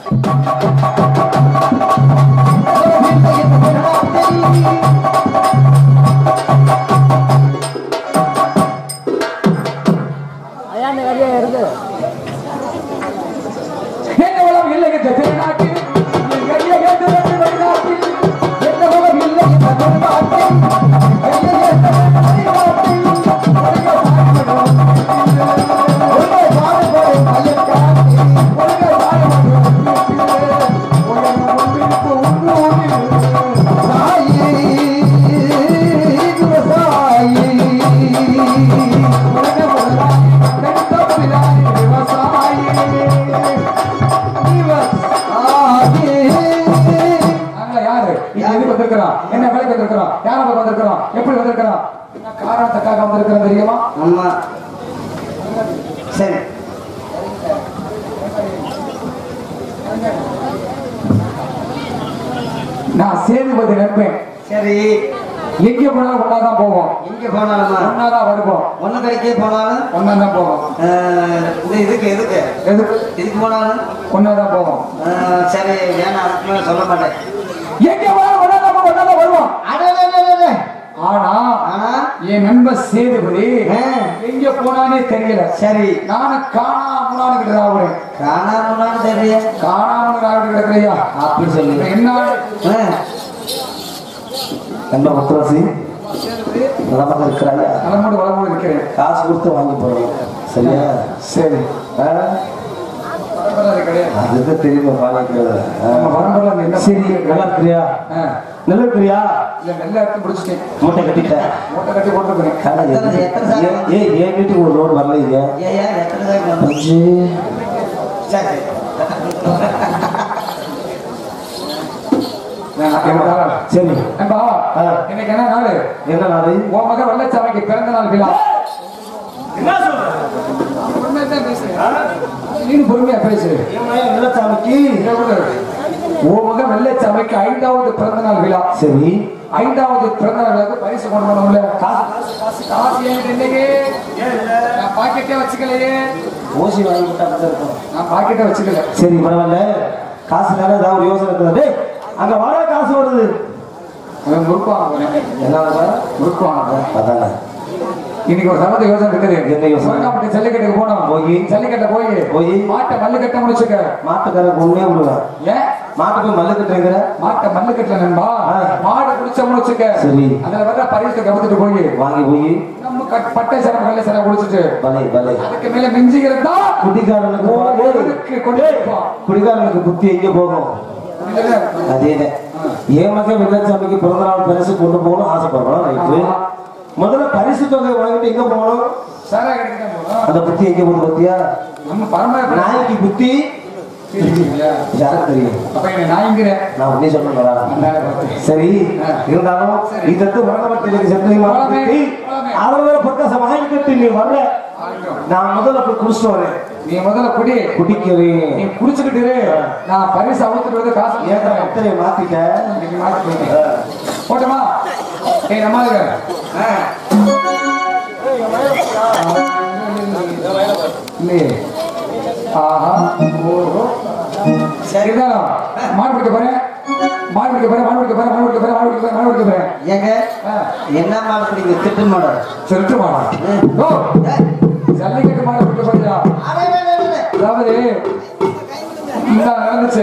என்ன உலகம் இல்லை என்ற திருநாட்டில் என் கையை ஏந்து வந்து வெளிநாட்டில் என்ன உலகம் இல்லை என்ற திருநாட்டில் கையை ஏந்து வந்து வெளிநாட்டில் ஒழுங்கா பாடுபடும். ஒழுங்கா பாடுபடும் ஐயக்காரி. ஒழுங்கா பாடுபடும் உலகம் முன்பிற்கு உள்ளூரில் சாயி விவசாயி உலகம் முதலாளி கண்டெடுத்த தொழிலாளி விவசாயி நாங்க யாரு இங்க எதுக்கு வந்திருக்கிறோம் என்ன வேலைக்கு வந்திருக்கிறோம் யார பார்க்க வந்திருக்கிறோம் எப்படி வந்திருக்கிறோம் என்ன காரணத்துக்காக வந்திருக்கிறோம் தெரியுமா ஆமா சரி நான் சேதுபதி நண்பேன் சரி எங்க போனாலும் ஒன்னாதான் போவோம் எங்க போனாலுமா ஒன்னாதான் வருவோம் ஒண்ணு கடைக்கே போனாலும் ஒன்னாதான் போவோம் ஆஹ், இது இதுக்கு எதுக்கு எதுக்கு இதுக்கு போனாலும் ஒன்னாதான் போவோம் ஆஹ், சரி ஏன்னா அதுக்கு மேல சொல்ல மாட்டேன் எங்க போனாலும் ஒன்னாதான் போவோம் ஒன்னாதான் வருவோம் அடடடடடட. ஆனா ஆனா என் நண்பர் சேதுபதி ஆ. எங்க போனானே தெரியல சரி நானும் காணாமலான்னு கிடக்குறேன் காணாமலாம் தெரியல காணாமல் ராவிட்டு கிடக்குறையா அப்படி சொல்லுங்க என்ன என்ன முத்துராசி நலமாக இருக்கிறாயா தலைமுடி வளர்ந்து இருக்கிறேன் காசு கொடுத்து வாங்கி போறோம் சரியா சரி ஆ? பரவாயில்ல, கிடையாது அதுக்கு தெரியுமா வாங்கிக்கிறது நம்ம வரம்பெல்லாம் என்ன சரி நல்லா இருக்கிறியா ஆ, நல்லா இருக்கிறியா இல்ல நல்லா எடுத்து முடிச்சிட்டேன் மூட்டை கட்டிட்டேன் மூட்டை கட்டி போட்டுருக்கேன் கடை எத்தனை- எத்தனை சாக்கு? ஏ ஏ என் வீட்டுக்கு ஒரு லோடு வரலைங்க ஏன் ஏன் எத்தனை தான் வேணும்? அஞ்சு சரி சரி ஏம்பா, ஆ. இன்னைக்கு என்ன நாள் என்ன நாடு உன் மகன் வெள்ளச்சாமிக்கு பிறந்த நாள் விழா பொறுமையா தான் பேசுறேன். நீனும் பொறுமையா பேசு வெள்ளச்சாமிக்கு இதை விடு. உன் மகன் வெள்ளச்சாமிக்கு ஐந்தாவது பிறந்த நாள் விழா சரி ஐந்தாவது பிறந்த நாள் விழாக்கு பரிசு கொண்டு வரணும்ல காசு காசு காசு ஏன் இன்னைக்கு நான் பாக்கெட்டே வச்சுக்கலையே ஊசி வாங்கி விட்டா மட்டும் இருக்கும் நான் பாக்கெட்டே வச்சுக்கல சரி பரவாயில்ல காசு தானே ஏதாவது ஒரு யோசனை இருக்குது டேய், அங்க வர காசு வருது அவன் முறுக்குவான் என்ன முறுக்குவான் அதானே இன்னைக்கு ஒரு சமத்த யோசனை இருக்குது என்ன யோசனை? முருகாப்பட்டி ஜல்லிக்கட்டுக்கு போனோம் போய். ஜல்லிக்கட்டை போய் போய். மாட்டை மல்லு கட்ட முடிச்சுக்க மாட்டுக்காரருக்கு உண்மையா விடுவேன் ஏன் மாட்டு போய் மல்லு கட்டுறீங்கிற மாட்டை மல்லு கட்டல நண்பா ஆ. மாடு குடிச்ச முடிச்சுக்க சரி. அதுல வர்ற பரிசு கவுத்துட்டு போய் வாங்கி போய் நம்ம கட்- பட்டை சிறப்பு வெள்ளை சிறப்பு குடிச்சிட்டு பலே பலே அதுக்கு மேல மிஞ்சி இருந்தா குடிகாரனுக்கு ஒருவருக்கு கொண்டு போய்ப்பான். குடிகாரனுக்கு புத்தி எங்க போகும் புரியுதுல? அதேதான் என் மகன் வெள்ளச்சாமிக்கு பிறந்த நாள் பரிசு கொண்டு போகணும் ஆசைப்படுறோம் ரைட்டு ஆமா. முதல்ல பரிசு தொகை வாங்கிட்டு எங்க போகணும் சாராய கடைக்கு தான் போனோம். அந்த புத்தி எங்க போகுது பத்தியா நம்ம பரம்பரை நாய்க்கு புத்தி தெரியுங்களா? யாருக்கு தெரியும் அப்ப என்ன நாய்ங்கிற நான் உன்னே சொன்னேன்டா அந்தாண்ட பார்த்து. சரி ஆ. இருந்தாலும் இதற்கு வழங்கப்பட்டிருக்கு சென்னை மாவட்டத்தை அவரோட பக்கம் வாங்கி கட்டி நீ வரல ஆகட்டும். நான் முதல்ல போய் குடிச்சிட்டு வரேன் நீ முதல்ல குடி குடிக்கவே நீ குடிச்சுக்கிட்டு இரு. நான் பரிசு அவுத்துட்டு வந்து காசு ஏன் கேட்கறேன் அத்தனை மாத்திட்டேன் இன்னைக்கு மாத்தி போயிட்டேன். போட்டுமா ஏய் நம்மளுக்கு இல்லையே ஆஹா ஓஹோ சரிதான் மாடு பிடிக்க போறேன் மாடு பிடிக்க போறேன் மாடு பிடிக்க போறேன் மாடு பிடிக்க போறேன் மாடு பிடிக்க போறேன் மாடு பிடிக்க போறேன் ஏங்க ஆ, என்ன மாடு பிடிங்க திட்டு மாடு திருட்டு மாடா ஓ ஜல்லிக்கட்டு மாடு பிடிக்க போறியா அடடடடட. அதாவது இந்த நடந்துச்சு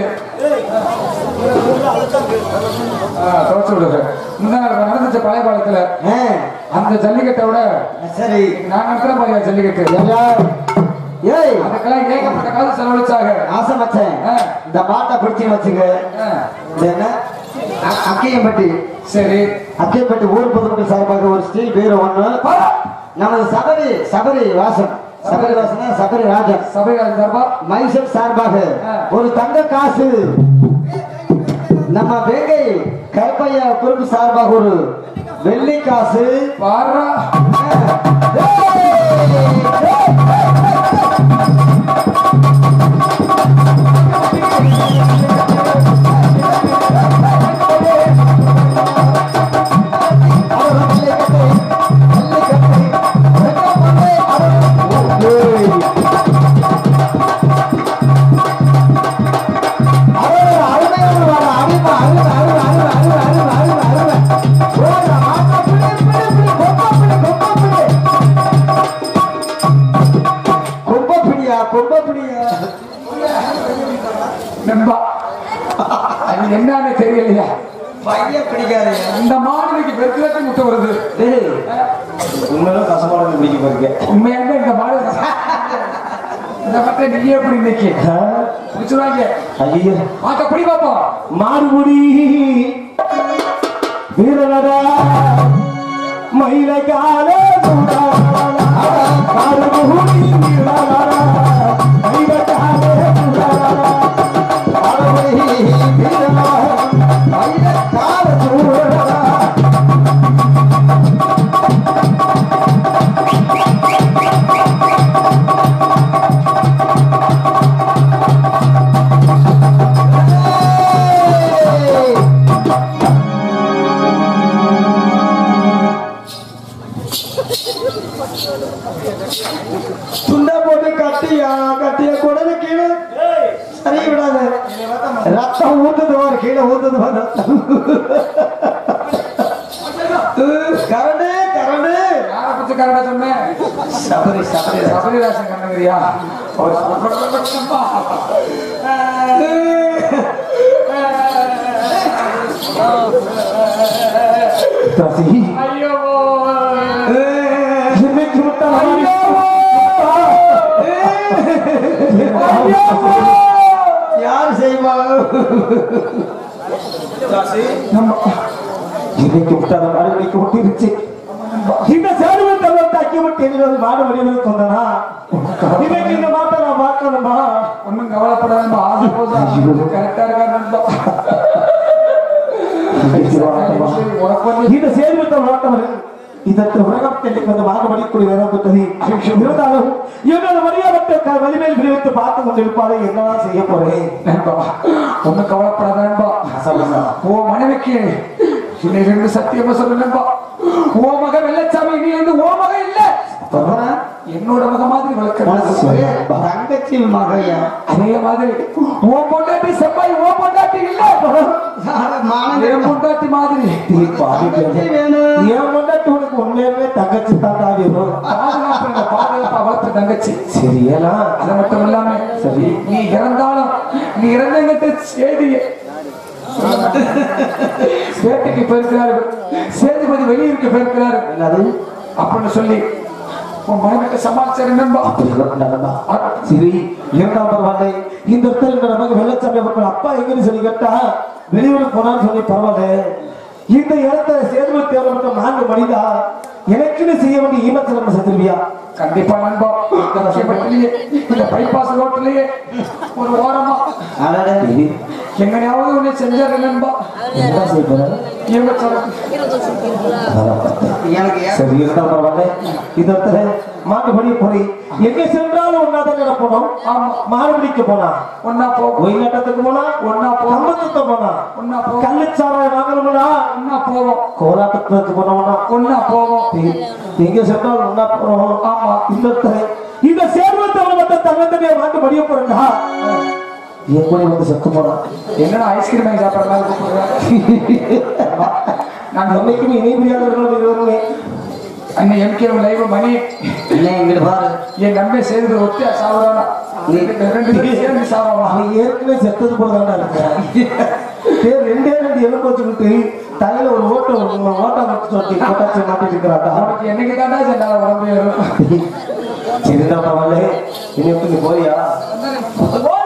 ஆ, துவைச்சு விடுங்க இந்த நடந்துச்சு பழைய காலத்துல ஆ, அந்த ஜல்லிக்கட்டை விட சரி நான் நடத்துற மாதிரியா ஜல்லிக்கட்டு ஐயா, ஏய் அதுக்கெல்லாம் ஏகப்பட்ட காசு செலவழிச்சாங்க ஆசை மச்சான் ஆ, இந்த மாட்டை பிடிச்சி வச்சுங்க ஆ, இது என்ன அ- அக்கையம்பட்டி சரி அக்கையம்பட்டி ஊர் பொதுமக்கள் சார்பாக ஒரு ஸ்டீல் பீரோ ஒண்ணு பா, நமது சபரி சபரி வாசன் சபரி வாசனா சபரி ராஜன் சபையார் சார்பா மைசூர் சார்பாக ஆ. ஒரு தங்க காசு நம்ம வேங்கை கருப்பையா குறுக்கு சார்பாக ஒரு வெள்ளி காசு பாரா நண்பா அது என்னன்னு தெரியலையா பையன் பிடிக்காதே அந்த மாடுக்கு பெருக்கிலட்டு முட்டை வருது டேய் உண்மையிலும் கசமானது பிடிக்க போறீங்க உண்மையாங்க இந்த மாடு இந்த பட்ட நீ எப்படி இன்னைக்கு பிடிச்சிருவாங்க ஐயோ பார்க்க பிடி பார்ப்போம் மாறுபடி வீரனடா மயில கால மாறுபடி வீரனடா மயில கால துண்டை போட்டு கட்டியா கட்டிய குடலு கீழே சரி விடாத ரத்தம் ஊத்துது ஒரு கீழே ஊத்துது பாரு ரத்தம் கரண்டு கரண்டு யாரை பத்தி கரெக்டா சொன்னேன் சபரி சபரி சபரிதாசன் கண்ணகிரியா தசி ஐயோ இன்னைக்கு விட்ட யார் செய்வா இன்னைக்கு விட்ட அந்த மாடு இன்னைக்கு விட்டிருச்சு இந்த சேருவத்தை தக்கி விட்டு எங்களுக்கு மாடு வடிவில் சொன்னா இன்னைக்கு இந்த மாட்டை நான் பார்க்கணுமா ஒண்ணும் கவலைப்படாத ஆசை போதும் கரெக்டா இருக்கா நண்பா சரி, உனக்கு வந்து இந்த சேர்வத்தை மாட்டவர் இதற்கு உலகத்தில் வந்து மாறுபடிக்கூடிய நிறப்பட்டது இருந்தாலும் என்னோட மரியாதை வலிமையில் விரிவித்து பார்த்து கொண்டிருப்பாரு என்னதான் செய்ய போறேன் நண்பா ஒண்ணும் கவலைப்படாத நண்பா ஓ மனைவிக்கு இன்னைக்கு இருந்து சத்தியமா சொல்லு நண்பா ஓ மக வெள்ளச்சாமி நீ வந்து ஓ மக இல்ல என்னோட மக மாதிரி வளர்க்க தங்கச்சி மகையா அதே மாதிரி ஓ பொண்டாட்டி செவ்வாய் ஓ பொண்டாட்டி இல்ல என் பொண்டாட்டி மாதிரி வேணும் என் முன்னாடி உனக்கு உண்மையாவே தங்கச்சி தாண்டா வேணும் பாதுகாப்பு பாதுகாப்பா வளர்த்த தங்கச்சி சரியா அது மட்டும் இல்லாம சரி நீ இறந்தாலும் நீ இறந்தங்கிட்ட செய்தியை சேட்டைக்கு போயிருக்கிறாரு சேதுபதி வெளியூருக்கு போயிருக்கிறாரு என்னது அப்படின்னு சொல்லி உன் மனைவிட்ட சமாளிச்சாரு நண்பா சரி இரண்டாம் பரவாயில்லை இந்த இடத்துல இந்த நமக்கு வெள்ளச்சாமி அவர்கள் அப்பா எங்கன்னு சொல்லி கேட்டா வெளியூருக்கு போனான்னு சொல்லி பரவாயில்ல இந்த இடத்த சேர்வு தேவைப்பட்ட நான்கு மனிதா எனக்குன்னு செய்ய வேண்டிய ஈமச்சலம் செஞ்சிருவியா கண்டிப்பா நண்பா இந்த விஷயப்பட்டிலேயே இந்த பைபாஸ் ரோட்லயே ஒரு ஓரமா எங்கனையாவது உன்னை செஞ்சாரு நண்பா என்ன செய்ய போற ஈமச்சலம் எனக்கு ஏன் சரி இருந்தா பரவாயில்ல இந்த இடத்துல மாட்டுப்படி போய் எங்க சென்றாலும் ஒன்னாதான் நடப்பணும் ஆமா மாடுபிடிக்க போனா ஒன்னா போ ஒயிலாட்டத்துக்கு போனா ஒன்னா போ கம்பத்துக்கு போனா ஒன்னா போ கள்ளுச்சாராயம் வாங்கணும்னா ஒன்னா போவோம் கோலாட்டத்துக்கு போனோம்னா ஒன்னா போவோம் எங்க சென்றாலும் ஒன்னா போறோம் ஆமா இந்த இடத்துல இந்த சேர்வத்தவனை மட்டும் தங்கத்தனையை மாட்டு படிய போறா என் கூட வந்து செத்து போறான் என்னடா ஐஸ்கிரீம் வாங்கி சாப்பிட்ற மாதிரி கூப்பிடுறேன் நான் என்னைக்குமே இணை புரியாதவர்கள் இருவருமே அன்னை எம்கே லைவ் மணி இல்லை இங்கிட்டு பாரு என் நம்பை சேர்ந்து ஒத்தியா சாப்பிடறானா ரெண்டு பேரும் சேர்ந்து சாப்பிடலாம் அவன் ஏற்கனவே செத்தது போலதான்டா இருக்கிறான் பேர் ரெண்டே ரெண்டு எலும்பு வச்சுக்கிட்டு தலையில ஒரு ஓட்ட ஒரு ஓட்டா மட்டும் சொல்லி போட்டாச்சு மாட்டிட்டு இருக்கிறாடா அவனுக்கு என்னைக்கு தாண்டா சென்றால உடம்பு ஏறும் சரிதான் பரவாயில்ல இனி விட்டு நீ போறியா ஓ